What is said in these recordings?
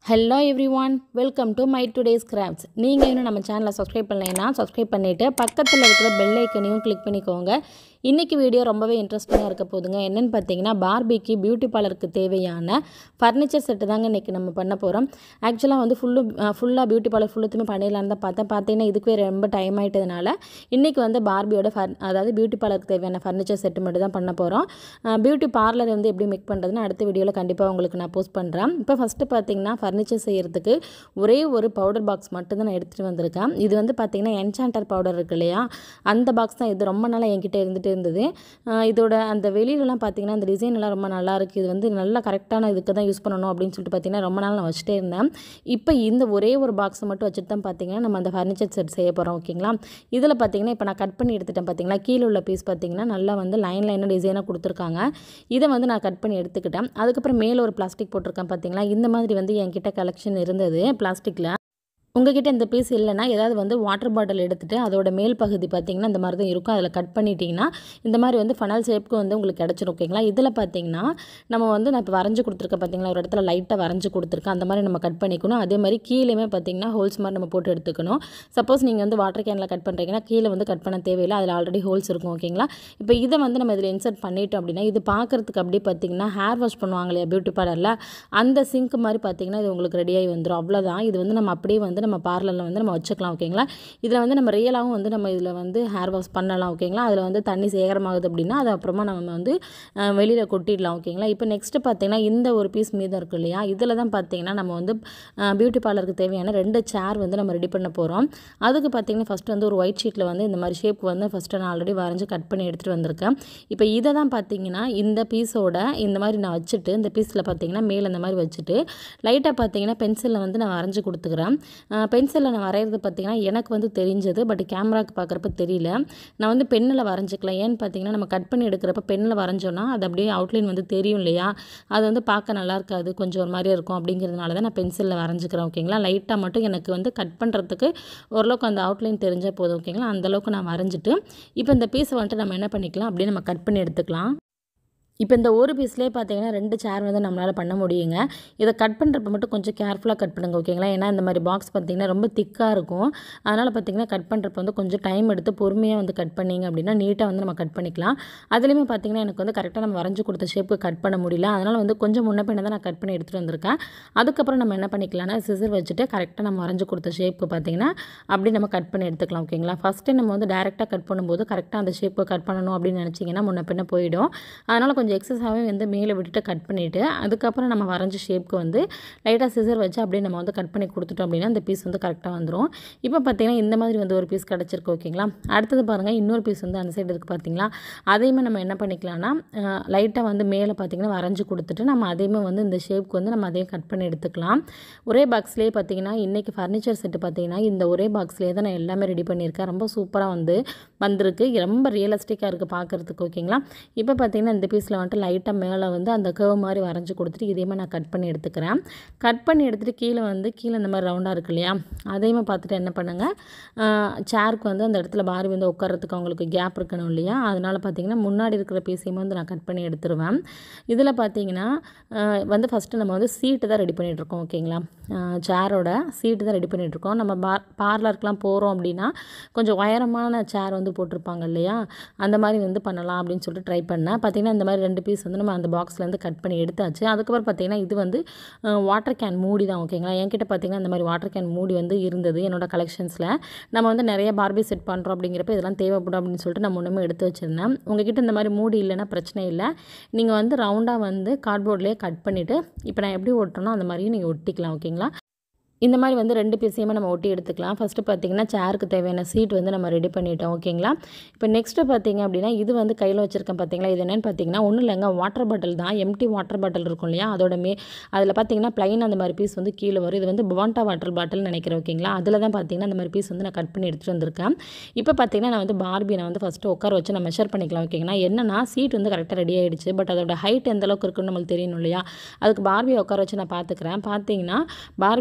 hello everyone welcome to my today's crafts நீங்கள் இன்னும் நம்ம சேனலை சப்ஸ்கிரைப் பண்ணலைன்னா சப்ஸ்கிரைப் பண்ணிவிட்டு பக்கத்தில் இருக்கிற பெல் ஐக்கனையும் கிளிக் பண்ணிக்கோங்க இன்றைக்கி வீடியோ ரொம்பவே இன்ட்ரெஸ்டிங்காக இருக்க போதுங்க என்னென்னு பார்த்தீங்கன்னா பார்பிக்கு பியூட்டி பார்லருக்கு தேவையான ஃபர்னிச்சர் செட்டு தாங்க இன்றைக்கி நம்ம பண்ண போகிறோம் ஆக்சுவலாக வந்து ஃபுல்லு ஃபுல்லாக பியூட்டி பார்லர் ஃபுல்லுத்துமே பண்ணிடலான்னு தான் பார்த்தேன் பார்த்தீங்கன்னா இதுக்குவே ரொம்ப டைம் ஆகிட்டதுனால இன்றைக்கி வந்து பார்பியோட ஃபர் அதாவது பியூட்டி பார்லருக்கு தேவையான ஃபர்னிச்சர் செட்டு மட்டும் தான் பண்ண போகிறோம் பியூட்டி பார்லர் வந்து எப்படி மேக் பண்ணுறதுன்னு அடுத்த வீடியோவில் கண்டிப்பாக உங்களுக்கு நான் போஸ்ட் பண்ணுறேன் இப்போ ஃபஸ்ட்டு பார்த்தீங்கன்னா ஃபர்னிச்சர் செய்கிறதுக்கு ஒரே ஒரு பவுடர் பாக்ஸ் மட்டும் தான் நான் எடுத்துகிட்டு வந்திருக்கேன் இது வந்து பார்த்தீங்கன்னா என்சாண்டர் பவுடர் இருக்கு இல்லையா அந்த பாக்ஸ் தான் இது ரொம்ப நாளாக என்கிட்ட இருந்துகிட்டு இருந்தது ஆஹ் இதோட அந்த வெளியிலலாம் பார்த்தீங்கன்னா அந்த டிசைன் எல்லாம் ரொம்ப நல்லா இருக்குது இது வந்து நல்லா கரெக்டான இதுக்கு தான் யூஸ் பண்ணணும் அப்படின்னு சொல்லிட்டு பார்த்தீங்கன்னா ரொம்ப நாள் நான் வச்சுட்டே இருந்தேன் இப்போ இந்த ஒரே ஒரு பாக்ஸை மட்டும் வச்சுட்டு தான் பார்த்தீங்கன்னா நம்ம அந்த ஃபர்னிச்சர் செட் செய்ய போகிறோம் ஓகேங்களா இதில் பார்த்தீங்கன்னா இப்போ நான் கட் பண்ணி எடுத்துட்டேன் பார்த்தீங்களா கீழே உள்ள பீஸ் பார்த்தீங்கன்னா நல்லா வந்து லைன் லைனாக டிசைனாக கொடுத்துருக்காங்க இதை வந்து நான் கட் பண்ணி எடுத்துக்கிட்டேன் அதுக்கப்புறம் மேலே ஒரு பிளாஸ்டிக் போட்டிருக்கேன் பார்த்தீங்களா இந்த மாதிரி வந்து என்கிட்ட கலெக்ஷன் இருந்தது பிளாஸ்டிக்கில் உங்ககிட்ட இந்த பீஸ் இல்லைன்னா ஏதாவது வந்து வாட்டர் பாட்டில் எடுத்துகிட்டு அதோட மேல் பகுதி பார்த்தீங்கன்னா இந்த மாதிரி தான் இருக்கும் அதில் கட் பண்ணிட்டீங்கன்னா இந்த மாதிரி வந்து ஃபனல் ஷேப்புக்கு வந்து உங்களுக்கு கிடச்சிரும் ஓகேங்களா இதில் பார்த்தீங்கன்னா நம்ம வந்து நான் இப்போ வரைஞ்சி கொடுத்துருக்கேன் பார்த்தீங்களா ஒரு இடத்துல லைட்டாக வரைஞ்சி கொடுத்துருக்கேன் அந்த மாதிரி நம்ம கட் பண்ணிக்கணும் அதே மாதிரி கீழேயுமே பார்த்தீங்கன்னா ஹோல்ஸ் மாதிரி நம்ம போட்டு எடுத்துக்கணும் சப்போஸ் நீங்கள் வந்து வாட்டர் கேனில் கட் பண்ணுறீங்கன்னா கீழே வந்து கட் பண்ண தேவையில்லை அதில் ஆல்ரெடி ஹோல்ஸ் இருக்கும் ஓகேங்களா இப்போ இதை வந்து நம்ம இதில் இன்சர்ட் பண்ணிட்டோம் அப்படின்னா இது பார்க்குறதுக்கு அப்படியே பார்த்தீங்கன்னா ஹேர் வாஷ் பண்ணுவாங்க இல்லையா பியூட்டி பார்லரில் அந்த சிங்க் மாதிரி பார்த்தீங்கன்னா இது உங்களுக்கு ரெடியாகி வந்துடும் அவ்வளோதான் இது வந்து நம்ம அப்படியே வந்து நம்ம பார்லரில் வந்து நம்ம வச்சுக்கலாம் ஓகேங்களா இதில் வந்து நம்ம ரியலாகவும் வந்து நம்ம இதில் வந்து ஹேர் வாஷ் பண்ணலாம் ஓகேங்களா அதில் வந்து தண்ணி சேகரமாகுது அப்படின்னா அது அப்புறமா நம்ம வந்து வெளியில் கொட்டிடலாம் ஓகேங்களா இப்போ நெக்ஸ்ட்டு பார்த்தீங்கன்னா இந்த ஒரு பீஸ் மீதம் இருக்கு இல்லையா இதில் தான் பார்த்தீங்கன்னா நம்ம வந்து பியூட்டி பார்லருக்கு தேவையான ரெண்டு சேர் வந்து நம்ம ரெடி பண்ண போகிறோம் அதுக்கு பார்த்தீங்கன்னா ஃபஸ்ட்டு வந்து ஒரு ஒயிட் ஷீட்டில் வந்து இந்த மாதிரி ஷேப் வந்து ஃபஸ்ட்டு நான் ஆல்ரெடி வரைஞ்சி கட் பண்ணி எடுத்துகிட்டு வந்திருக்கேன் இப்போ இதை தான் பார்த்தீங்கன்னா இந்த பீஸோட இந்த மாதிரி நான் வச்சுட்டு இந்த பீஸில் பார்த்தீங்கன்னா மேலே இந்த மாதிரி வச்சுட்டு லைட்டாக பார்த்தீங்கன்னா பென்சிலில் வந்து நான் வரைஞ்சி கொடுத்துக்கிறேன் பென்சிலில் நான் வரைகிறது பார்த்தீங்கன்னா எனக்கு வந்து தெரிஞ்சது பட் கேமராக்கு பார்க்குறப்ப தெரியல நான் வந்து பெண்ணில் வரைஞ்சிக்கலாம் ஏன்னு பார்த்தீங்கன்னா நம்ம கட் பண்ணி எடுக்கிறப்ப பெண்ணில் வரைஞ்சோன்னா அது அப்படியே அவுட்லைன் வந்து தெரியும் இல்லையா அது வந்து பார்க்க நல்லா இருக்காது கொஞ்சம் ஒரு மாதிரியே இருக்கும் அப்படிங்கிறதுனால தான் நான் பென்சிலில் வரைஞ்சிக்கிறேன் ஓகேங்களா லைட்டாக மட்டும் எனக்கு வந்து கட் பண்ணுறதுக்கு ஓரளவுக்கு அந்த அவுட்லைன் தெரிஞ்சால் போதும் ஓகேங்களா அந்தளவுக்கு நான் வரைஞ்சிட்டு இப்போ இந்த பீஸை வந்துட்டு நம்ம என்ன பண்ணிக்கலாம் அப்படியே நம்ம கட் பண்ணி எடுத்துக்கலாம் இப்போ இந்த ஒரு பீஸ்லேயே பார்த்தீங்கன்னா ரெண்டு சேர் வந்து நம்மளால் பண்ண முடியுங்க இதை கட் பண்ணுறப்ப மட்டும் கொஞ்சம் கேர்ஃபுல்லாக கட் பண்ணுங்க ஓகேங்களா ஏன்னா இந்த மாதிரி பாக்ஸ் பார்த்தீங்கன்னா ரொம்ப திக்காக இருக்கும் அதனால் பார்த்தீங்கன்னா கட் பண்ணுறப்ப வந்து கொஞ்சம் டைம் எடுத்து பொறுமையாக வந்து கட் பண்ணிங்க அப்படின்னா நீட்டாக வந்து நம்ம கட் பண்ணிக்கலாம் அதுலேயுமே பார்த்தீங்கன்னா எனக்கு வந்து கரெக்டாக நம்ம வரைஞ்சி கொடுத்த ஷேப்புக்கு கட் பண்ண முடியல அதனால் வந்து கொஞ்சம் முன்ன பின்ன தான் நான் கட் பண்ணி எடுத்துகிட்டு வந்திருக்கேன் அதுக்கப்புறம் நம்ம என்ன பண்ணிக்கலாம்னா சிசர் வச்சுட்டு கரெக்டாக நம்ம வரைஞ்சி கொடுத்த ஷேப்புக்கு பார்த்தீங்கன்னா அப்படி நம்ம கட் பண்ணி எடுத்துக்கலாம் ஓகேங்களா ஃபஸ்ட்டு நம்ம வந்து டேரெக்டாக கட் பண்ணும்போது கரெக்டாக அந்த ஷேப்புக்கு கட் பண்ணணும் அப்படின்னு நினச்சிங்கன்னா முன்ன பின்ன போயிடும் அதனால் கொஞ்சம் எக்ஸஸாகவே வந்து மேலே விட்டுட்டு கட் பண்ணிவிட்டு அதுக்கப்புறம் நம்ம வரைஞ்ச ஷேப்புக்கு வந்து லைட்டாக சிசர் வச்சு அப்படியே நம்ம வந்து கட் பண்ணி கொடுத்துட்டோம் அப்படின்னா அந்த பீஸ் வந்து கரெக்டாக வந்துடும் இப்போ பார்த்தீங்கன்னா இந்த மாதிரி வந்து ஒரு பீஸ் கிடச்சிருக்கு ஓகேங்களா அடுத்தது பாருங்கள் இன்னொரு பீஸ் வந்து அந்த சைடு இருக்குது பார்த்தீங்களா அதையுமே நம்ம என்ன பண்ணிக்கலாம்னா லைட்டாக வந்து மேலே பார்த்தீங்கன்னா வரைஞ்சி கொடுத்துட்டு நம்ம அதையுமே வந்து இந்த ஷேப்புக்கு வந்து நம்ம அதையும் கட் பண்ணி எடுத்துக்கலாம் ஒரே பாக்ஸ்லேயே பார்த்தீங்கன்னா இன்றைக்கி ஃபர்னிச்சர் செட்டு பார்த்தீங்கன்னா இந்த ஒரே பாக்ஸ்லேயே தான் நான் எல்லாமே ரெடி பண்ணியிருக்கேன் ரொம்ப சூப்பராக வந்து வந்திருக்கு ரொம்ப ரியலிஸ்டிக்காக இருக்குது பார்க்குறதுக்கு ஓகேங்களா இப்போ பார்த்தீங்கன்னா இந்த பீஸில் வந்துட்டு லைட்டாக மேலே வந்து அந்த கர்வ் மாதிரி வரைஞ்சி கொடுத்துட்டு இதையுமே நான் கட் பண்ணி எடுத்துக்கிறேன் கட் பண்ணி எடுத்துகிட்டு கீழே வந்து கீழே இந்த மாதிரி ரவுண்டாக இருக்கு இல்லையா அதையுமே பார்த்துட்டு என்ன பண்ணுங்கள் சேருக்கு வந்து அந்த இடத்துல பாரி வந்து உட்காரத்துக்கு அவங்களுக்கு கேப் இருக்கணும் இல்லையா அதனால் பார்த்தீங்கன்னா முன்னாடி இருக்கிற பீஸையுமே வந்து நான் கட் பண்ணி எடுத்துருவேன் இதில் பார்த்தீங்கன்னா வந்து ஃபஸ்ட்டு நம்ம வந்து சீட்டு தான் ரெடி பண்ணிகிட்ருக்கோம் ஓகேங்களா சேரோட சீட்டு தான் ரெடி பண்ணிகிட்ருக்கோம் நம்ம பார் பார்லருக்குலாம் போகிறோம் அப்படின்னா கொஞ்சம் உயரமான சேர் வந்து போட்டிருப்பாங்க இல்லையா அந்த மாதிரி வந்து பண்ணலாம் அப்படின்னு சொல்லிட்டு ட்ரை பண்ணேன் பார்த்தீங்கன்னா இந்த மாதிரி ரெண்டு பீஸ் வந்து நம்ம அந்த பாக்ஸ்லேருந்து கட் பண்ணி எடுத்தாச்சு அதுக்கப்புறம் பார்த்தீங்கன்னா இது வந்து வாட்டர் கேன் மூடி தான் ஓகேங்களா என்கிட்ட பார்த்தீங்கன்னா இந்த மாதிரி வாட்டர் கேன் மூடி வந்து இருந்தது என்னோட கலெக்ஷன்ஸில் நம்ம வந்து நிறைய பார்பி செட் பண்ணுறோம் அப்படிங்கிறப்ப இதெல்லாம் தேவைப்படும் அப்படின்னு சொல்லிட்டு நான் முன்னமே எடுத்து வச்சுருந்தேன் உங்ககிட்ட இந்த மாதிரி மூடி இல்லைன்னா பிரச்சனை இல்லை நீங்கள் வந்து ரவுண்டாக வந்து கார்ட்போர்ட்லேயே கட் பண்ணிவிட்டு இப்போ நான் எப்படி ஒட்டணும் அந்த மாதிரியும் நீங்கள் ஒட்டிக்கலாம் ஓகேங்களா இந்த மாதிரி வந்து ரெண்டு பீஸையுமே நம்ம ஒட்டி எடுத்துக்கலாம் ஃபஸ்ட்டு பார்த்தீங்கன்னா சேருக்கு தேவையான சீட் வந்து நம்ம ரெடி பண்ணிட்டோம் ஓகேங்களா இப்போ நெக்ஸ்ட்டு பார்த்தீங்க அப்படின்னா இது வந்து கையில் வச்சுருக்கேன் பார்த்தீங்களா இது என்னென்னு பார்த்தீங்கன்னா ஒன்றும் இல்லைங்க வாட்டர் பாட்டில் தான் எம்டி வாட்டர் பாட்டில் இருக்கும் இல்லையா அதோட மே அதில் பார்த்தீங்கன்னா ப்ளைன் அந்த மாதிரி பீஸ் வந்து கீழே வரும் இது வந்து பாண்டா வாட்டர் பாட்டில் நினைக்கிறேன் ஓகேங்களா அதில் தான் பார்த்தீங்கன்னா அந்த மாதிரி பீஸ் வந்து நான் கட் பண்ணி எடுத்துகிட்டு வந்திருக்கேன் இப்போ பார்த்தீங்கன்னா நான் வந்து பார்பி நான் வந்து ஃபஸ்ட்டு உட்கார வச்சு நான் மெஷர் பண்ணிக்கலாம் ஓகேங்களா என்னன்னா சீட் வந்து கரெக்டாக ரெடி ஆகிடுச்சு பட் அதோட ஹைட் எந்த அளவுக்கு இருக்குன்னு நம்மளுக்கு தெரியணும் இல்லையா அதுக்கு பார்பியை உட்கார வச்சு நான் பார்த்துக்கிறேன் பார்த்தீங்கன்னா பார்பியோட கா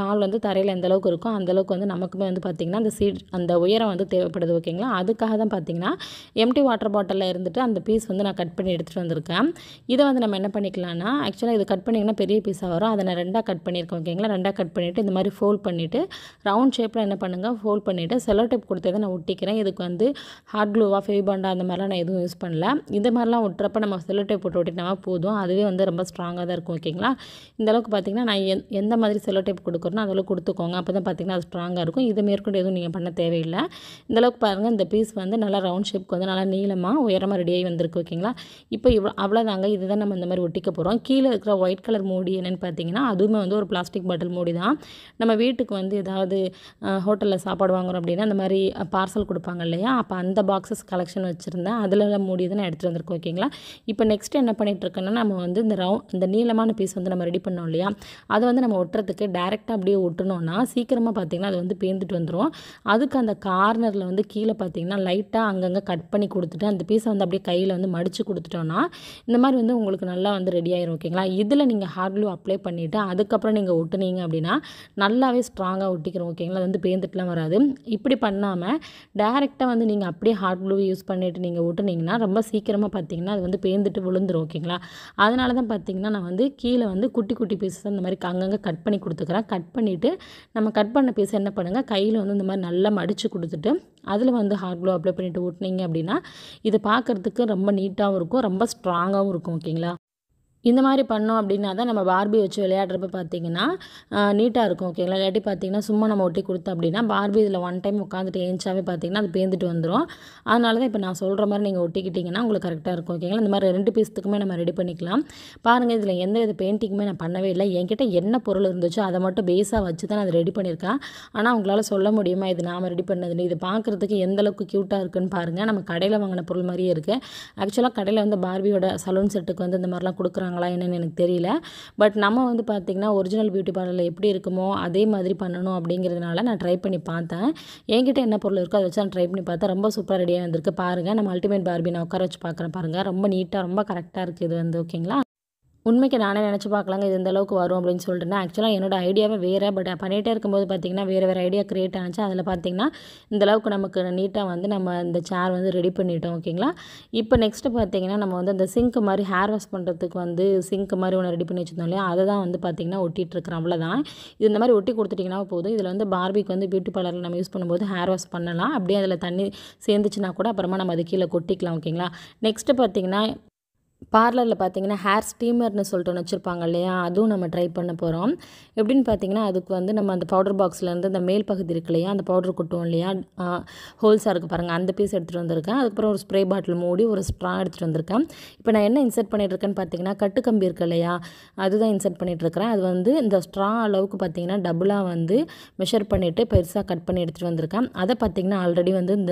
கால் வந்து தரையில் எந்த அளவுக்கு இருக்கோ அந்த அளவுக்கு வந்து நமக்குமே வந்து பார்த்திங்கன்னா அந்த சீட் அந்த உயரம் வந்து தேவைப்படுது ஓகேங்களா அதுக்காக தான் பார்த்திங்கன்னா எம்டி வாட்டர் பாட்டிலில் இருந்துட்டு அந்த பீஸ் வந்து நான் கட் பண்ணி எடுத்துகிட்டு வந்திருக்கேன் இதை வந்து நம்ம என்ன பண்ணிக்கலாம்னா ஆக்சுவலாக இது கட் பண்ணிங்கன்னா பெரிய பீஸாக வரும் அதை நான் ரெண்டாக கட் பண்ணியிருக்கேன் ஓகேங்களா ரெண்டாக கட் பண்ணிவிட்டு இந்த மாதிரி ஃபோல்ட் பண்ணிவிட்டு ரவுண்ட் ஷேப்பில் என்ன பண்ணுங்கள் ஃபோல்ட் பண்ணிவிட்டு செலோ டேப் கொடுத்ததை நான் ஒட்டிக்கிறேன் இதுக்கு வந்து ஹார்ட் க்ளூவாக ஃபெவிபாண்டா அந்த மாதிரிலாம் நான் எதுவும் யூஸ் பண்ணல இந்த மாதிரிலாம் ஒட்டுறப்ப நம்ம செலோ டேப் போட்டு ஒட்டினா போதும் அதுவே வந்து ரொம்ப ஸ்ட்ராங்காக தான் இருக்கும் ஓகேங்களா இந்த அளவுக்கு பார்த்தீங்கன்னா நான் எந் எந்த மாதிரி செலோ டேப் கொடுக்குறனோ அதளவுக்கு கொடுத்துக்கோங்க அப்போ தான் பார்த்தீங்கன்னா அது ஸ்ட்ராங்காக இருக்கும் இது மேற்கொண்டு எதுவும் நீங்கள் பண்ண தேவையில்லை இந்த அளவுக்கு பாருங்கள் இந்த பீஸ் வந்து நல்லா ரவுண்ட் ஷேப்க்கு வந்து நல்லா நீளமாக உயரமாக ரெடியாகி வந்திருக்கு ஓகேங்களா இப்போ இவ்வளோ அவ்வளோதாங்க இதுதான் நம்ம இந்த மாதிரி ஒட்டிக்க போகிறோம் கீழே இருக்கிற ஒயிட் கலர் மூடி என்னென்னு பார்த்தீங்கன்னா அதுவுமே வந்து ஒரு பிளாஸ்டிக் பாட்டில் மூடி தான் நம்ம வீட்டுக்கு வந்து ஏதாவது ஹோட்டலில் சாப்பாடு வாங்குறோம் அப்படின்னா அந்த மாதிரி பார்சல் கொடுப்பாங்க இல்லையா அப்போ அந்த பாக்ஸஸ் கலெக்ஷன் வச்சுருந்தேன் அதில் மூடி தான் நான் எடுத்துகிட்டு வந்திருக்கேன் ஓகேங்களா இப்போ நெக்ஸ்ட் என்ன பண்ணிட்டு இருக்கேன்னா நம்ம வந்து இந்த ரவு இந்த நீளமான பீஸ் வந்து நம்ம ரெடி பண்ணோம் இல்லையா அதை வந்து நம்ம ஒட்டுறதுக்கு டேரெக்டாக அப்படியே ஒட்டணும்னா சீக்கிரமாக பார்த்திங்கன்னா அது வந்து பேந்துட்டு வந்துடும் அதுக்கு அந்த கார்னரில் வந்து கீழே பார்த்திங்கன்னா லைட்டாக அங்கங்கே கட் பண்ணி கொடுத்துட்டு அந்த பீஸை வந்து அப்படியே கையில் வந்து மடித்து கொடுத்துட்டோன்னா இந்த மாதிரி வந்து உங்களுக்கு நல்லா வந்து ரெடி ஆயிரும் ஓகேங்களா இதில் நீங்கள் ஹார்ட் க்ளூ அப்ளை பண்ணிவிட்டு அதுக்கப்புறம் நீங்கள் ஒட்டுனீங்க அப்படின்னா நல்லாவே ஸ்ட்ராங்காக ஒட்டிக்கிறோம் ஓகேங்களா அது வந்து பேந்துட்டுலாம் வராது இப்படி பண்ணாமல் டேரெக்டாக வந்து நீங்கள் அப்படியே ஹார்ட் க்ளூ யூஸ் பண்ணிவிட்டு நீங்கள் ஒட்டுனீங்கன்னா ரொம்ப சீக்கிரமாக பார்த்தீங்கன்னா அது வந்து பேந்துட்டு விழுந்துரும் ஓகேங்களா அதனால தான் பார்த்தீங்கன்னா நான் வந்து கீழே வந்து குட்டி குட்டி பீசஸ் அந்த மாதிரி அங்கங்கே கட் பண்ணி கொடுத்துக்கிறேன் கட் பண்ணிவிட்டு நம்ம கட் பண்ண பீஸ் என்ன பண்ணுங்கள் கையில் வந்து இந்த மாதிரி நல்லா மடித்து கொடுத்துட்டு அதில் வந்து ஹார்ட் க்ளூ அப்ளை பண்ணிவிட்டு ஒட்டினீங்க அப்படின்னா இது பார்க்குறதுக்கு ரொம்ப நீட்டாகவும் இருக்கும் ரொம்ப ஸ்ட்ராங்காகவும் இருக்கும் ஓகேங்களா இந்த மாதிரி பண்ணோம் அப்படின்னா தான் நம்ம பார்பி வச்சு விளையாடுறப்ப பார்த்தீங்கன்னா நீட்டாக இருக்கும் ஓகேங்களா இல்லாட்டி பார்த்தீங்கன்னா சும்மா நம்ம ஒட்டி கொடுத்தோம் அப்படின்னா பார்பி இதில் ஒன் டைம் உட்காந்துட்டு ஏஞ்சாவே பார்த்தீங்கன்னா அது பேந்துட்டு வந்துடும் அதனால தான் இப்போ நான் சொல்கிற மாதிரி நீங்கள் ஒட்டிக்கிட்டிங்கன்னா உங்களுக்கு கரெக்டாக இருக்கும் ஓகேங்களா இந்த மாதிரி ரெண்டு பீஸத்துக்குமே நம்ம ரெடி பண்ணிக்கலாம் பாருங்கள் இதில் எந்த வித பெயிண்டிங்குமே நான் பண்ணவே இல்லை என்கிட்ட என்ன பொருள் இருந்துச்சோ அதை மட்டும் பேஸாக வச்சு தான் நான் அதை ரெடி பண்ணியிருக்கேன் ஆனால் உங்களால் சொல்ல முடியுமா இது நாம் ரெடி பண்ணதுன்னு இது பார்க்குறதுக்கு எந்த அளவுக்கு க்யூட்டாக இருக்குன்னு பாருங்கள் நம்ம கடையில் வாங்கின பொருள் மாதிரியே இருக்குது ஆக்சுவலாக கடையில் வந்து பார்பியோட சலூன் செட்டுக்கு வந்து இந்த மாதிரிலாம் கொடுக்குறாங்களா என்னன்னு எனக்கு தெரியல பட் நம்ம வந்து பார்த்திங்கன்னா ஒரிஜினல் பியூட்டி பார்லரில் எப்படி இருக்குமோ அதே மாதிரி பண்ணணும் அப்படிங்கிறதுனால நான் ட்ரை பண்ணி பார்த்தேன் என்கிட்ட என்ன பொருள் இருக்கோ அதை வச்சு நான் ட்ரை பண்ணி பார்த்தேன் ரொம்ப சூப்பராக ரெடியாக வந்திருக்கு பாருங்கள் நம்ம அல்டிமேட் பார்பி நான் உட்கார வச்சு பார்க்குறேன் பாருங்கள் ரொம்ப நீட்டாக ரொம்ப கரெக்டாக இருக்குது இது வந்து ஓகேங்களா உண்மைக்கு நானே நினச்சி பார்க்கலாங்க இது இந்த அளவுக்கு வரும் அப்படின்னு சொல்லிட்டு ஆக்சுவலாக என்னோட ஐடியாவே வேறு பட் பண்ணிகிட்டே இருக்கும்போது பார்த்திங்கன்னா வேறு வேறு ஐடியா க்ரியேட் ஆனிச்சு அதில் பார்த்திங்கன்னா இந்த அளவுக்கு நமக்கு நீட்டாக வந்து நம்ம இந்த சேர் வந்து ரெடி பண்ணிட்டோம் ஓகேங்களா இப்போ நெக்ஸ்ட்டு பார்த்திங்கன்னா நம்ம வந்து அந்த சிங்க் மாதிரி ஹேர் வாஷ் பண்ணுறதுக்கு வந்து சிங்க் மாதிரி ஒன்று ரெடி பண்ணி வச்சுருந்தோம் இல்லையா அதை தான் வந்து பார்த்திங்கன்னா ஒட்டிகிட்ருக்குறோம் அவ்வளோதான் இது இந்த மாதிரி ஒட்டி கொடுத்துட்டிங்கன்னா போதும் இதில் வந்து பார்பிக்கு வந்து பியூட்டி பார்லரில் நம்ம யூஸ் பண்ணும்போது ஹேர் வாஷ் பண்ணலாம் அப்படியே அதில் தண்ணி சேர்ந்துச்சுன்னா கூட அப்புறமா நம்ம அது கீழே கொட்டிக்கலாம் ஓகேங்களா நெக்ஸ்ட்டு பார்த்திங்கன்னா பார்லரில் பார்த்தீங்கன்னா ஹேர் ஸ்டீமர்னு சொல்லிட்டு ஒன்று வச்சுருப்பாங்க இல்லையா அதுவும் நம்ம ட்ரை பண்ண போகிறோம் எப்படின்னு பார்த்தீங்கன்னா அதுக்கு வந்து நம்ம அந்த பவுடர் பாக்ஸ்லேருந்து அந்த மேல் பகுதி இருக்கு இல்லையா அந்த பவுடர் கொட்டுவோம் இல்லையா ஹோல்ஸாக இருக்குது பாருங்கள் அந்த பீஸ் எடுத்துகிட்டு வந்திருக்கேன் அதுக்கப்புறம் ஒரு ஸ்ப்ரே பாட்டில் மூடி ஒரு ஸ்ட்ரா எடுத்துகிட்டு வந்திருக்கேன் இப்போ நான் என்ன இன்சர்ட் பண்ணிகிட்ருக்கேன்னு பார்த்தீங்கன்னா கட்டு கம்பி இருக்கு இல்லையா அதுதான் இன்சர்ட் பண்ணிகிட்ருக்கிறேன் அது வந்து இந்த ஸ்ட்ரா அளவுக்கு பார்த்தீங்கன்னா டபுளாக வந்து மெஷர் பண்ணிவிட்டு பெருசாக கட் பண்ணி எடுத்துகிட்டு வந்திருக்கேன் அதை பார்த்தீங்கன்னா ஆல்ரெடி வந்து இந்த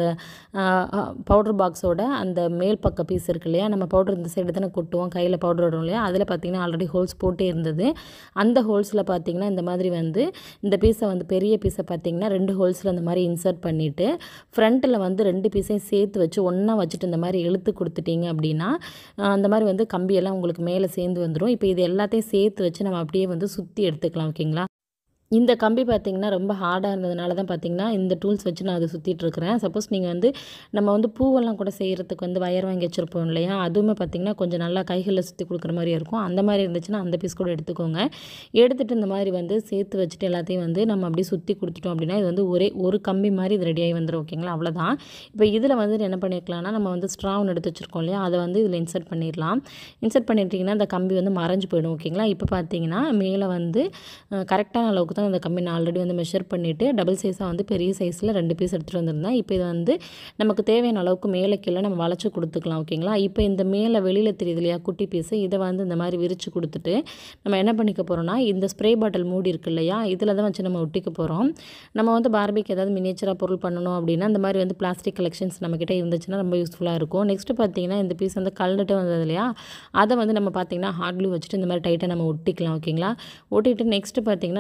பவுடர் பாக்ஸோட அந்த மேல் பக்க பீஸ் இருக்கு இல்லையா நம்ம பவுடர் இந்த சைடு தானே கொட்டுவோம் கையில் பவுடர் விடுவோம் இல்லையா அதில் பார்த்தீங்கன்னா ஆல்ரெடி ஹோல்ஸ் போட்டே இருந்தது அந்த ஹோல்ஸில் பார்த்தீங்கன்னா இந்த மாதிரி வந்து இந்த பீஸை வந்து பெரிய பீஸை பார்த்தீங்கன்னா ரெண்டு ஹோல்ஸில் இந்த மாதிரி இன்சர்ட் பண்ணிவிட்டு ஃப்ரண்ட்டில் வந்து ரெண்டு பீஸையும் சேர்த்து வச்சு ஒன்றா வச்சுட்டு இந்த மாதிரி இழுத்து கொடுத்துட்டீங்க அப்படின்னா அந்த மாதிரி வந்து கம்பியெல்லாம் உங்களுக்கு மேலே சேர்ந்து வந்துடும் இப்போ இது எல்லாத்தையும் சேர்த்து வச்சு நம்ம அப்படியே வந்து சுற்றி எடுத்துக்கலாம் ஓகேங்களா இந்த கம்பி பார்த்திங்கன்னா ரொம்ப ஹார்டாக இருந்ததுனால தான் பார்த்திங்கன்னா இந்த டூல்ஸ் வச்சு நான் அதை சுற்றிட்டுருக்கிறேன் சப்போஸ் நீங்கள் வந்து நம்ம வந்து பூவெல்லாம் கூட செய்கிறதுக்கு வந்து வயர் வாங்கி வச்சுருப்போம் இல்லையா அதுவுமே பார்த்திங்கன்னா கொஞ்சம் நல்லா கைகளில் சுற்றி கொடுக்குற மாதிரி இருக்கும் அந்த மாதிரி இருந்துச்சுன்னா அந்த பீஸ் கூட எடுத்துக்கோங்க எடுத்துகிட்டு இந்த மாதிரி வந்து சேர்த்து வச்சுட்டு எல்லாத்தையும் வந்து நம்ம அப்படியே சுற்றி கொடுத்துட்டோம் அப்படின்னா இது வந்து ஒரே ஒரு கம்பி மாதிரி இது ரெடியாகி வந்துடும் ஓகேங்களா அவ்வளோதான் இப்போ இதில் வந்து என்ன பண்ணிக்கலாம்னா நம்ம வந்து ஸ்ட்ரா ஒன்று எடுத்து வச்சுருக்கோம் இல்லையா அதை வந்து இதில் இன்சர்ட் பண்ணிடலாம் இன்சர்ட் பண்ணிட்டிங்கன்னா அந்த கம்பி வந்து மறைஞ்சு போயிடும் ஓகேங்களா இப்போ பார்த்தீங்கன்னா மேலே வந்து கரெக்டான அளவுக்கு தான் அந்த கம்பி நான் ஆல்ரெடி வந்து மெஷர் பண்ணிவிட்டு டபுள் சைஸாக வந்து பெரிய சைஸில் ரெண்டு பீஸ் எடுத்துகிட்டு வந்திருந்தேன் இப்போ இது வந்து நமக்கு தேவையான அளவுக்கு மேலே கீழே நம்ம வளைச்சி கொடுத்துக்கலாம் ஓகேங்களா இப்போ இந்த மேலே வெளியில் தெரியுது இல்லையா குட்டி பீஸு இதை வந்து இந்த மாதிரி விரித்து கொடுத்துட்டு நம்ம என்ன பண்ணிக்க போகிறோம்னா இந்த ஸ்ப்ரே பாட்டில் மூடி இருக்கு இல்லையா இதில் தான் வச்சு நம்ம ஒட்டிக்க போகிறோம் நம்ம வந்து பார்பிக்கு ஏதாவது மினியேச்சராக பொருள் பண்ணணும் அப்படின்னா இந்த மாதிரி வந்து பிளாஸ்டிக் கலெக்ஷன்ஸ் நம்மக்கிட்ட இருந்துச்சுன்னா ரொம்ப யூஸ்ஃபுல்லாக இருக்கும் நெக்ஸ்ட்டு பார்த்தீங்கன்னா இந்த பீஸ் வந்து கலந்துட்டு வந்தது இல்லையா அதை வந்து நம்ம பார்த்தீங்கன்னா ஹார்ட் க்ளூ வச்சுட்டு இந்த மாதிரி டைட்டாக நம்ம ஒட்டிக்கலாம் ஓகேங்களா ஒட்டிட்டு நெக்ஸ்ட்டு பார்த்தீங்கன்னா அந்த கம்பி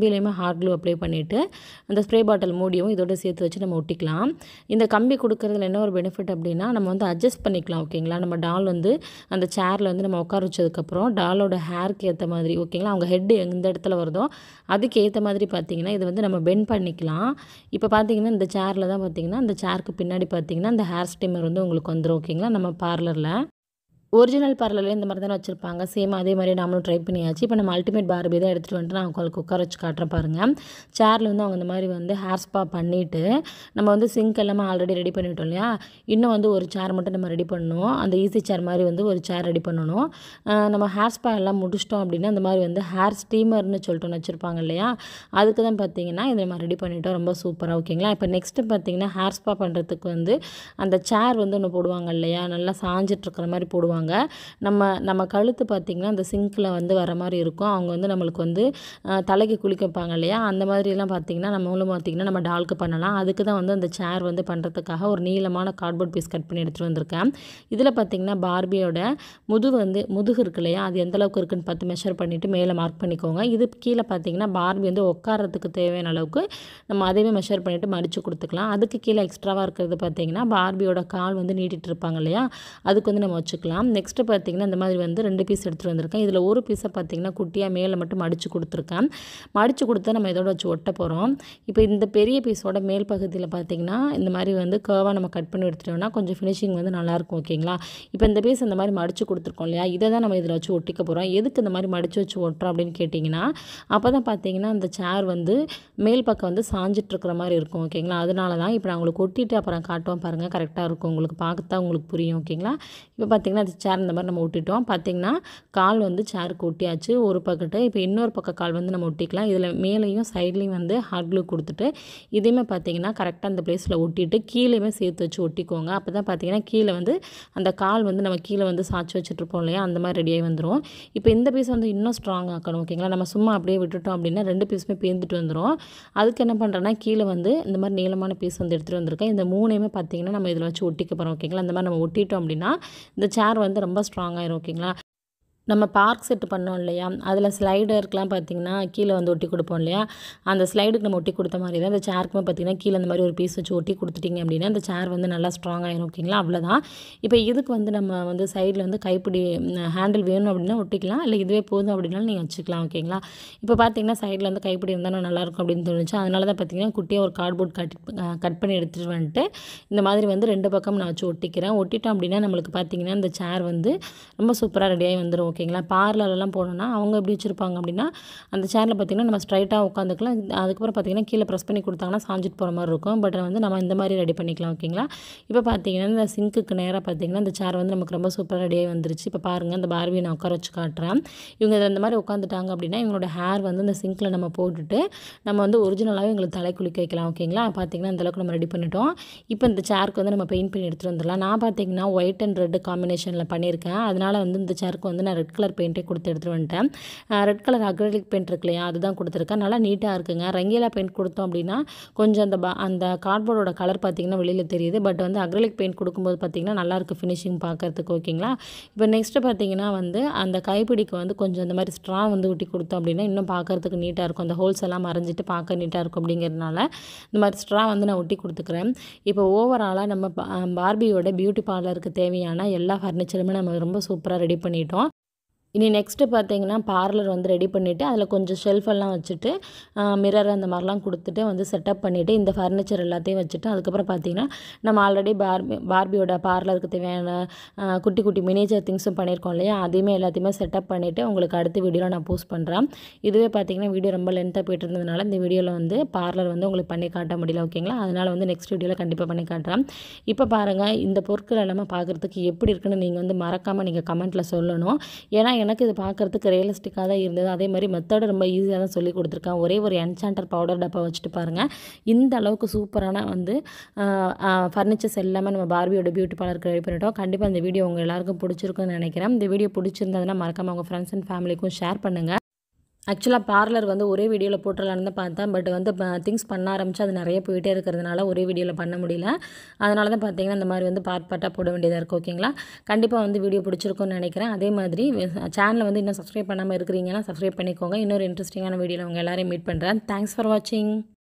கம்பிலையுமே ஹார்ட் க்ளூ அப்ளை பண்ணிவிட்டு அந்த ஸ்ப்ரே பாட்டில் மூடியும் இதோட சேர்த்து வச்சு நம்ம ஒட்டிக்கலாம் இந்த கம்பி கொடுக்கறதுல என்ன ஒரு பெனிஃபிட் அப்படின்னா நம்ம வந்து அட்ஜஸ்ட் பண்ணிக்கலாம் ஓகேங்களா நம்ம டால் வந்து அந்த சேரில் வந்து நம்ம உட்கார வச்சதுக்கப்புறம் டாலோட ஹேருக்கு ஏற்ற மாதிரி ஓகேங்களா அவங்க ஹெட் எந்த இடத்துல வருதோ அதுக்கு ஏற்ற மாதிரி பார்த்தீங்கன்னா இது வந்து நம்ம பெண்ட் பண்ணிக்கலாம் இப்போ பார்த்தீங்கன்னா இந்த சேரில் தான் பார்த்தீங்கன்னா அந்த சேருக்கு பின்னாடி பார்த்தீங்கன்னா அந்த ஹேர் ஸ்டிம்மர் வந்து உங்களுக்கு வந்துடும் ஓகேங்களா நம்ம பார்லரில் ஒரிஜினல் பார்லரில் இந்த மாதிரி தானே வச்சுருப்பாங்க சேம் அதே மாதிரி நாமளும் ட்ரை பண்ணியாச்சு இப்போ நம்ம அல்டிமேட் பார்பி தான் எடுத்துகிட்டு வந்துட்டு நான் உங்களுக்கு உட்கார வச்சு காட்டுறேன் பாருங்கள் சேரில் வந்து அவங்க இந்த மாதிரி வந்து ஹேர் ஸ்பா பண்ணிவிட்டு நம்ம வந்து சிங்க் எல்லாமே ஆல்ரெடி ரெடி பண்ணிவிட்டோம் இல்லையா இன்னும் வந்து ஒரு சேர் மட்டும் நம்ம ரெடி பண்ணணும் அந்த ஈஸி சேர் மாதிரி வந்து ஒரு சேர் ரெடி பண்ணணும் அஹ் நம்ம ஹேர் ஸ்பா எல்லாம் முடிச்சிட்டோம் அப்படின்னா இந்த மாதிரி வந்து ஹேர் ஸ்டீமர்னு சொல்லிட்டு ஒன்று வச்சுருப்பாங்க இல்லையா அதுக்கு தான் பார்த்தீங்கன்னா இதை நம்ம ரெடி பண்ணிட்டோம் ரொம்ப சூப்பராக ஓகேங்களா இப்போ நெக்ஸ்ட்டு பார்த்தீங்கன்னா ஹேர் ஸ்பா பண்ணுறதுக்கு வந்து அந்த சேர் வந்து ஒன்று போடுவாங்க இல்லையா நல்லா சாஞ்சிட்டு இருக்கிற மாதிரி போடுவாங்க நம்ம நம்ம கழுத்து பார்த்திங்கன்னா அந்த சிங்கில் வந்து வர மாதிரி இருக்கும் அவங்க வந்து நம்மளுக்கு வந்து அஹ், தலைக்கு குளிக்க வைப்பாங்க இல்லையா அந்த மாதிரிலாம் பார்த்திங்கன்னா நம்மளும் பார்த்திங்கன்னா நம்ம டால்க்கு பண்ணலாம் அதுக்கு தான் வந்து அந்த சேர் வந்து பண்ணுறதுக்காக ஒரு நீளமான கார்ட்போர்ட் பீஸ் கட் பண்ணி எடுத்துகிட்டு வந்திருக்கேன் இதில் பார்த்திங்கன்னா பார்பியோட முதுகு வந்து முதுகு இருக்கு இல்லையா அது எந்த அளவுக்கு இருக்குன்னு பார்த்து மெஷர் பண்ணிவிட்டு மேலே மார்க் பண்ணிக்கோங்க இது கீழே பார்த்திங்கன்னா பார்பி வந்து உட்காரத்துக்கு தேவையான அளவுக்கு நம்ம அதையுமே மெஷர் பண்ணிவிட்டு மடித்து கொடுத்துக்கலாம் அதுக்கு கீழே எக்ஸ்ட்ராவாக இருக்கிறது பார்த்திங்கன்னா பார்பியோட கால் வந்து நீட்டிட்டு இருப்பாங்க இல்லையா அதுக்கு வந்து நம்ம வச்சுக்கலாம் நெக்ஸ்ட்டு பார்த்திங்கன்னா இந்த மாதிரி வந்து ரெண்டு பீஸ் எடுத்துகிட்டு வந்திருக்கேன் இதில் ஒரு பீஸை பார்த்திங்கன்னா குட்டியாக மேலே மட்டும் மடித்து கொடுத்துருக்கேன் மடித்து கொடுத்தா நம்ம இதோட வச்சு ஒட்ட போகிறோம் இப்போ இந்த பெரிய பீஸோட மேல் பகுதியில் பார்த்திங்கன்னா இந்த மாதிரி வந்து கேர்வாக நம்ம கட் பண்ணி எடுத்துட்டோம்னா கொஞ்சம் ஃபினிஷிங் வந்து நல்லாயிருக்கும் ஓகேங்களா இப்போ இந்த பீஸ் இந்த மாதிரி மடித்து கொடுத்துருக்கோம் இல்லையா இதை தான் நம்ம இதில் வச்சு ஒட்டிக்க போகிறோம் எதுக்கு இந்த மாதிரி மடித்து வச்சு ஒட்டுறோம் அப்படின்னு கேட்டிங்கன்னா அப்போ தான் பார்த்தீங்கன்னா அந்த சேர் வந்து மேல் பக்கம் வந்து சாஞ்சிட்டு இருக்கிற மாதிரி இருக்கும் ஓகேங்களா அதனால தான் இப்போ நான் உங்களுக்கு ஒட்டிட்டு அப்புறம் காட்டுவோம் பாருங்கள் கரெக்டாக இருக்கும் உங்களுக்கு பார்க்கத்தான் உங்களுக்கு புரியும் ஓகேங்களா இப்போ பார்த்தீங்கன்னா அது சேர் இந்த மாதிரி நம்ம ஒட்டிட்டோம் பார்த்தீங்கன்னா கால் வந்து சேருக்கு ஒட்டியாச்சு ஒரு பக்கத்து இப்போ இன்னொரு பக்க கால் வந்து நம்ம ஒட்டிக்கலாம் இதில் மேலேயும் சைட்லேயும் வந்து ஹாட் க்ளூ கொடுத்துட்டு இதையுமே பார்த்தீங்கன்னா கரெக்டாக அந்த பிளேஸில் ஒட்டிட்டு கீழேயுமே சேர்த்து வச்சு ஒட்டிக்கோங்க அப்போ தான் பார்த்தீங்கன்னா கீழே வந்து அந்த கால் வந்து நம்ம கீழே வந்து சாய்ச்சி வச்சுட்ருப்போம் இல்லையா அந்த மாதிரி ரெடியாகி வந்துடும் இப்போ இந்த பீஸ் வந்து இன்னும் ஸ்ட்ராங் ஆக்கணும் ஓகேங்களா நம்ம சும்மா அப்படியே விட்டுட்டோம் அப்படின்னா ரெண்டு பீஸுமே பேர்ந்துட்டு வந்துடும் அதுக்கு என்ன பண்ணுறேன்னா கீழே வந்து இந்த மாதிரி நீளமான பீஸ் வந்து எடுத்துகிட்டு வந்திருக்கேன் இந்த மூணையுமே பார்த்தீங்கன்னா நம்ம இதில் வச்சு ஒட்டிக்க போகிறோம் ஓகேங்களா இந்த மாதிரி நம்ம ஒட்டிட்டோம் அப்படின்னா இந்த சேர் வந்து ரொம்ப ஸ்ட்ராங் ஆயிரும் ஓகேங்களா நம்ம பார்க் செட் பண்ணோம் இல்லையா அதில் ஸ்லைடருக்குலாம் பார்த்தீங்கன்னா கீழே வந்து ஒட்டி கொடுப்போம் இல்லையா அந்த ஸ்லைடுக்கு நம்ம ஒட்டி கொடுத்த மாதிரி தான் இந்த சேருக்குமே பார்த்தீங்கன்னா கீழே இந்த மாதிரி ஒரு பீஸ் வச்சு ஒட்டி கொடுத்துட்டிங்க அப்படின்னா அந்த சேர் வந்து நல்லா ஸ்ட்ராங் ஆயிரும் ஓகேங்களா அவ்வளோதான் இப்போ இதுக்கு வந்து நம்ம வந்து சைடில் வந்து கைப்பிடி ஹேண்டில் வேணும் அப்படின்னா ஒட்டிக்கலாம் இல்லை இதுவே போதும் அப்படின்னாலும் நீங்கள் வச்சுக்கலாம் ஓகேங்களா இப்போ பார்த்தீங்கன்னா சைடில் வந்து கைப்பிடி இருந்தால் நல்லாயிருக்கும் அப்படின்னு தோணுச்சு அதனால தான் பார்த்தீங்கன்னா குட்டியாக ஒரு கார்ட்போர்ட் கட் கட் பண்ணி எடுத்துகிட்டு வந்துட்டு இந்த மாதிரி வந்து ரெண்டு பக்கம் நான் வச்சு ஒட்டிக்கிறேன் ஒட்டிட்டோம் அப்படின்னா நம்மளுக்கு பார்த்தீங்கன்னா இந்த சேர் வந்து ரொம்ப சூப்பராக ரெடியாகி வந்துடும் ஓகேங்களா பார்லர்லாம் போனோம்னா அவங்க எப்படி வச்சுருப்பாங்க அப்படின்னா அந்த சேரில் பார்த்தீங்கன்னா நம்ம ஸ்ட்ரைட்டாக உட்காந்துக்கலாம் அதுக்கப்புறம் பார்த்தீங்கன்னா கீழே ப்ரெஸ் பண்ணி கொடுத்தாங்கன்னா சாஞ்சிட்டு போகிற மாதிரி இருக்கும் பட் வந்து நம்ம இந்த மாதிரி ரெடி பண்ணிக்கலாம் ஓகேங்களா இப்போ பார்த்தீங்கன்னா இந்த சிங்க்குக்கு நேராக பார்த்தீங்கன்னா இந்த சேர் வந்து நமக்கு ரொம்ப சூப்பராக ரெடியாகி வந்துருச்சு இப்போ பாருங்கள் இந்த பார்பியை நான் உட்கார வச்சு காட்டுறேன் இவங்க இதில் இந்த மாதிரி உட்காந்துட்டாங்க அப்படின்னா இவங்களோட ஹேர் வந்து இந்த சிங்க்கில் நம்ம போட்டுட்டு நம்ம வந்து ஒரிஜினலாகவே எங்களுக்கு தலை குளிக்க வைக்கலாம் ஓகேங்களா பார்த்தீங்கன்னா இந்த அளவுக்கு நம்ம ரெடி பண்ணிட்டோம் இப்போ இந்த சேருக்கு வந்து நம்ம பெயிண்ட் பண்ணி எடுத்துகிட்டு வந்துடலாம் நான் பார்த்தீங்கன்னா ஒயிட் அண்ட் ரெட் காம்பினேஷனில் பண்ணியிருக்கேன் அதனால வந்து இந்த சேருக்கு வந்து நான் ரெட் கலர் பெயிண்டே கொடுத்து எடுத்துகிட்டு வந்துட்டேன் ரெட் கலர் அக்ரலிக் பெயிண்ட் இருக்கு இல்லையா அதுதான் கொடுத்துருக்கேன் நல்லா நீட்டாக இருக்குங்க ரங்கீலா பெயிண்ட் கொடுத்தோம் அப்படின்னா கொஞ்சம் அந்த ப அந்த கார்ட்போர்டோட கலர் பார்த்தீங்கன்னா வெளியில் தெரியுது பட் வந்து அக்ரலிக் பெயிண்ட் கொடுக்கும்போது பார்த்தீங்கன்னா நல்லா இருக்கு ஃபினிஷிங் பார்க்கறதுக்கு ஓகேங்களா இப்போ நெக்ஸ்ட்டு பார்த்தீங்கன்னா வந்து அந்த கைப்பிடிக்கு வந்து கொஞ்சம் இந்த மாதிரி ஸ்ட்ரா வந்து ஊட்டி கொடுத்தோம் அப்படின்னா இன்னும் பார்க்கறதுக்கு நீட்டாக இருக்கும் அந்த ஹோல்ஸ் எல்லாம் மறைஞ்சிட்டு பார்க்க நீட்டாக இருக்கும் அப்படிங்கிறதுனால இந்த மாதிரி ஸ்ட்ரா வந்து நான் ஒட்டி கொடுத்துக்கிறேன் இப்போ ஓவராலாக நம்ம பா- பார்பியோட பியூட்டி பார்லருக்கு தேவையான எல்லா ஃபர்னிச்சருமே நம்ம ரொம்ப சூப்பராக ரெடி பண்ணிட்டோம் இனி நெக்ஸ்ட்டு பார்த்தீங்கன்னா பார்லர் வந்து ரெடி பண்ணிவிட்டு அதில் கொஞ்சம் ஷெல்ஃப் எல்லாம் வச்சுட்டு மிரர் அந்த மாதிரிலாம் கொடுத்துட்டு வந்து செட்டப் பண்ணிவிட்டு இந்த ஃபர்னிச்சர் எல்லாத்தையும் வச்சுட்டு அதுக்கப்புறம் பார்த்தீங்கன்னா நம்ம ஆல்ரெடி பார்பி பார்பியோட பார்லருக்கு தேவையான ஆ, குட்டி குட்டி மினேச்சர் திங்ஸும் பண்ணியிருக்கோம் இல்லையா அதையுமே எல்லாத்தையுமே செட்டப் பண்ணிவிட்டு உங்களுக்கு அடுத்த வீடியோவில் நான் போஸ்ட் பண்ணுறேன் இதுவே பார்த்தீங்கன்னா வீடியோ ரொம்ப லென்த்தாக போயிட்டு இருந்ததுனால இந்த வீடியோவில் வந்து பார்லர் வந்து உங்களுக்கு பண்ணி காட்ட முடியல ஓகேங்களா அதனால் வந்து நெக்ஸ்ட் வீடியோவில் கண்டிப்பாக பண்ணி காட்டுறேன் இப்போ பாருங்கள் இந்த பொருட்கள் எல்லாமே பார்க்குறதுக்கு எப்படி இருக்குன்னு நீங்கள் வந்து மறக்காமல் நீங்கள் கமெண்ட்டில் சொல்லணும் ஏன்னா எனக்கு இது பார்க்குறதுக்கு ரியலிஸ்டிக்காக தான் இருந்தது அதே மாதிரி மெத்தடு ரொம்ப ஈஸியாக தான் சொல்லி கொடுத்துருக்கேன் ஒரே ஒரு என்சாண்டர் பவுடர் டப்பா வச்சுட்டு பாருங்கள் இந்த அளவுக்கு சூப்பரான வந்து ஃபர்னிச்சர்ஸ் எல்லாமே நம்ம பார்பியோட பியூட்டி பார்லருக்கு ரெடி பண்ணிட்டோம் கண்டிப்பாக இந்த வீடியோ உங்கள் எல்லாருக்கும் பிடிச்சிருக்குன்னு நினைக்கிறேன் இந்த வீடியோ பிடிச்சிருந்ததுன்னா மறக்காமல் உங்கள் ஃப்ரெண்ட்ஸ் அண்ட் ஃபேமிலிக்கும் ஷேர் பண்ணுங்கள் ஆக்சுவலாக பார்லர் வந்து ஒரே வீடியோவில் போட்டுடலான்னு தான் பார்த்தேன் பட் வந்து திங்ஸ் பண்ண ஆரம்பிச்சு அது நிறைய போயிட்டே இருக்கிறதுனால ஒரே வீடியோவில் பண்ண முடியல அதனால தான் பார்த்தீங்கன்னா இந்த மாதிரி வந்து பார்ட் பார்ட்டாக போட வேண்டியதாக இருக்குது ஓகேங்களா கண்டிப்பாக வந்து வீடியோ பிடிச்சிருக்கும்னு நினைக்கிறேன் அதே மாதிரி சேனலை வந்து இன்னும் சப்ஸ்கிரைப் பண்ணாமல் இருக்கிறீங்கன்னா சப்ஸ்கிரைப் பண்ணிக்கோங்க இன்னொரு இன்ட்ரெஸ்டிங்கான வீடியோவில் உங்கள் எல்லாரையும் மீட் பண்ணுறேன் தேங்க்ஸ் ஃபார் வாட்சிங்